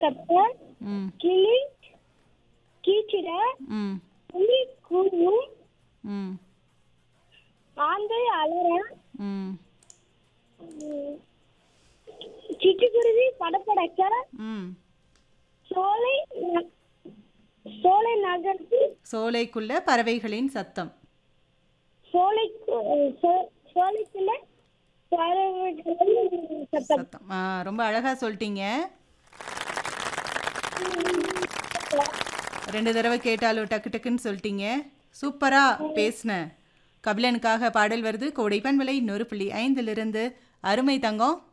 கத்த ம் கிளி கீச்சிட ம் புலி கூவும் ம் ஆந்தை அலற ம் உம், சிட்டுக்குருவி படப்படக்க ம் சோலை ந- சோலை நகர்த்தி சோலைக்குள்ள பறவைகளின் சத்தம் சோலை சோலைக்குள்ள பறவைகளின் சத்தம் சத்தம் ஆ ரொம்ப அழகா சொல்லிட்டீங்க ரெண்டு தடவை கேட்டாலும் டக்கு டக்குன்னு சொல்லிட்டீங்க சூப்பரா பேசுன கபிலனுக்காக பாடல் வருது கோடைப்பன் விலை நூறு புள்ளி ஐந்திலிருந்து அருமை தங்கம்